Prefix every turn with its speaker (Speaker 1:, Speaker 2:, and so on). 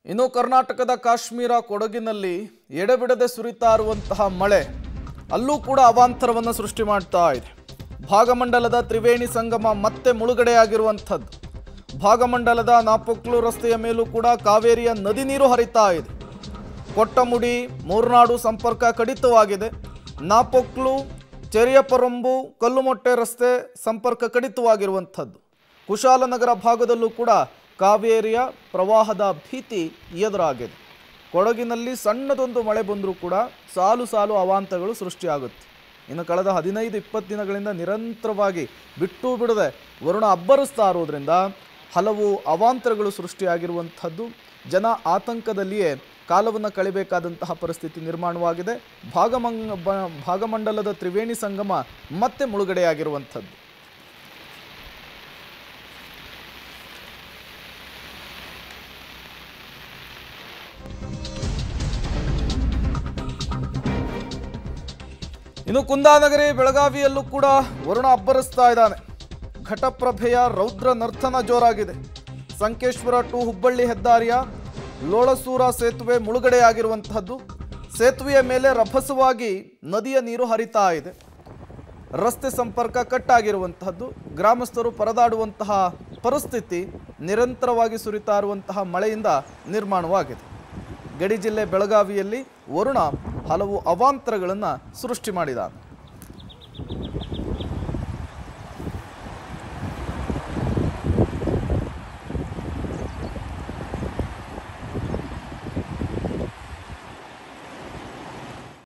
Speaker 1: ಇನ್ನು ಕರ್ನಾಟಕದ ಕಾಶ್ಮೀರ ಕೊಡಗಿನಲ್ಲಿ ಎಡೆಬಿಡದೆ ಸುರಿತಾ ಇರುವಂತಹ ಮಳೆ ಅಲ್ಲೂ ಕೂಡ ಅವಾಂತರವನ್ನು ಸೃಷ್ಟಿ ಮಾಡ್ತಾ ಇದೆ ಭಾಗಮಂಡಲದ ತ್ರಿವೇಣಿ ಸಂಗಮ ಮತ್ತೆ ಮುಳುಗಡೆಯಾಗಿರುವಂಥದ್ದು ಭಾಗಮಂಡಲದ ನಾಪೊಕ್ಲು ರಸ್ತೆಯ ಮೇಲೂ ಕೂಡ ಕಾವೇರಿಯ ನದಿ ನೀರು ಹರಿತಾ ಇದೆ ಕೊಟ್ಟಮುಡಿ ಮೂರ್ನಾಡು ಸಂಪರ್ಕ ಕಡಿತವಾಗಿದೆ ನಾಪೊಕ್ಲು ಚೆರಿಯಪರೊಂಬು ಕಲ್ಲುಮೊಟ್ಟೆ ರಸ್ತೆ ಸಂಪರ್ಕ ಕಡಿತವಾಗಿರುವಂಥದ್ದು ಕುಶಾಲನಗರ ಭಾಗದಲ್ಲೂ ಕೂಡ ಕಾವೇರಿಯ ಪ್ರವಾಹದ ಭೀತಿ ಎದುರಾಗಿದೆ ಕೊಡಗಿನಲ್ಲಿ ಸಣ್ಣದೊಂದು ಮಳೆ ಬಂದರೂ ಕೂಡ ಸಾಲು ಸಾಲು ಅವಾಂತರಗಳು ಸೃಷ್ಟಿಯಾಗುತ್ತೆ ಇನ್ನು ಕಳೆದ ಹದಿನೈದು ಇಪ್ಪತ್ತು ದಿನಗಳಿಂದ ನಿರಂತರವಾಗಿ ಬಿಟ್ಟು ಬಿಡದೆ ವರುಣ ಅಬ್ಬರಿಸ್ತಾ ಇರೋದ್ರಿಂದ ಹಲವು ಅವಾಂತರಗಳು ಸೃಷ್ಟಿಯಾಗಿರುವಂಥದ್ದು ಜನ ಆತಂಕದಲ್ಲಿಯೇ ಕಾಲವನ್ನು ಕಳಿಬೇಕಾದಂತಹ ಪರಿಸ್ಥಿತಿ ನಿರ್ಮಾಣವಾಗಿದೆ ಭಾಗಮಂಗ ಬ- ಭಾಗಮಂಡಲದ ತ್ರಿವೇಣಿ ಸಂಗಮ ಮತ್ತೆ ಮುಳುಗಡೆಯಾಗಿರುವಂಥದ್ದು ಇನ್ನು ಕುಂದಾನಗರಿ ಬೆಳಗಾವಿಯಲ್ಲೂ ಕೂಡ ವರುಣ ಅಬ್ಬರಿಸ್ತಾ ಇದ್ದಾನೆ ಘಟಪ್ರಭೆಯ ರೌದ್ರ ನರ್ತನ ಜೋರಾಗಿದೆ ಸಂಕೇಶ್ವರ ಟು ಹುಬ್ಬಳ್ಳಿ ಹೆದ್ದಾರಿಯ ಲೋಳಸೂರ ಸೇತುವೆ ಮುಳುಗಡೆಯಾಗಿರುವಂತಹದ್ದು ಸೇತುವೆಯ ಮೇಲೆ ರಭಸವಾಗಿ ನದಿಯ ನೀರು ಹರಿತಾ ಇದೆ ರಸ್ತೆ ಸಂಪರ್ಕ ಕಟ್ಟಾಗಿರುವಂತಹದ್ದು ಗ್ರಾಮಸ್ಥರು ಪರದಾಡುವಂತಹ ಪರಿಸ್ಥಿತಿ ನಿರಂತರವಾಗಿ ಸುರಿತಾ ಇರುವಂತಹ ಮಳೆಯಿಂದ ನಿರ್ಮಾಣವಾಗಿದೆ ಗಡಿ ಜಿಲ್ಲೆ ಬೆಳಗಾವಿಯಲ್ಲಿ ವರುಣ ಹಲವು ಅವಾಂತರಗಳನ್ನು ಸೃಷ್ಟಿ ಮಾಡಿದ್ದಾನೆ